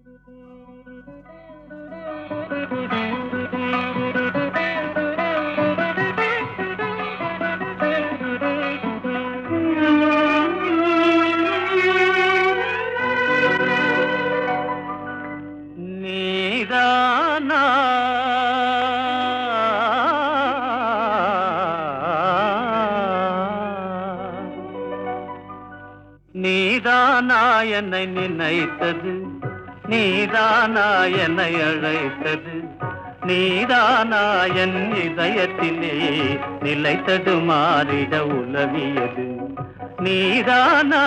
நீதானா நீதானா என்னை நினைத்தது நீதானா என்னை அழைத்தது நீதானா என் இதயத்திலே நிலைத்தது மாறிட உலவியது நீதானா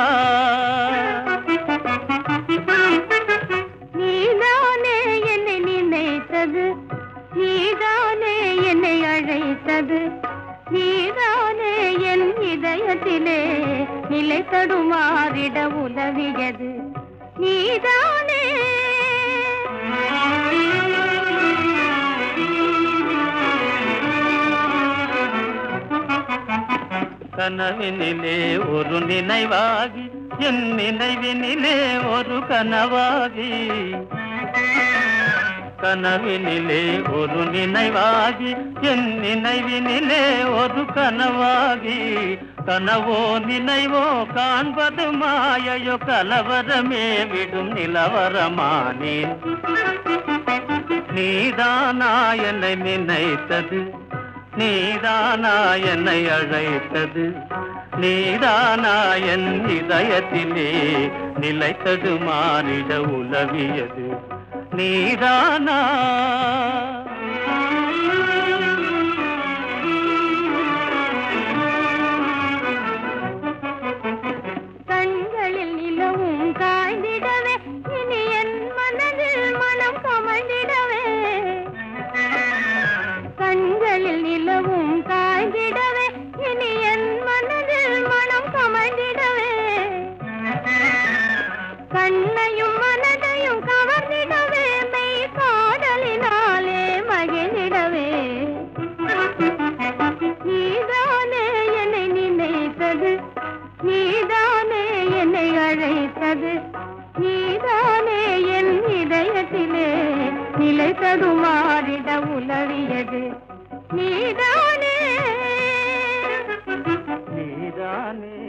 நீதானே என்னை நினைத்தது நீதானே என்னை அழைத்தது நீதானே என் இதயத்திலே நிலை தடுமாறிட உதவியது நீதானே கனவினிலே ஒரு நினைவாகி என் நினைவினிலே ஒரு கனவாகி கனவினிலே ஒரு நினைவாகி என் நினைவினிலே ஒரு கனவாகி கனவோ நினைவோ காண்பது மாயையோ கலவரமே விடும் நிலவரமானேன் நீதானா என்னை நினைத்தது நீதானா என்னை அழைத்தது நீதானா என் இதயத்திலே நிலைத்தது மாறிட உலவியது நீதானா கண்களில் நிலவும் காய்ந்திடவே இனி என் மனதில் மனம் கமழ்ந்திடவே கண்களில் நிலவும் காய்ந்திடவே இனி என் மனதில் மனம் கமழ்ந்திடவே கண்ணையும் மனதையும் கவர்ந்திடவே மெய் காதலினாலே மகிழ்ந்திடவே நீதானே என்னை நினைத்தது நீதானே என்னை அழைத்தது நீதானே என் இதயத்திலே நிலை தடுமாறிட உலவியது நீதானே நீதானே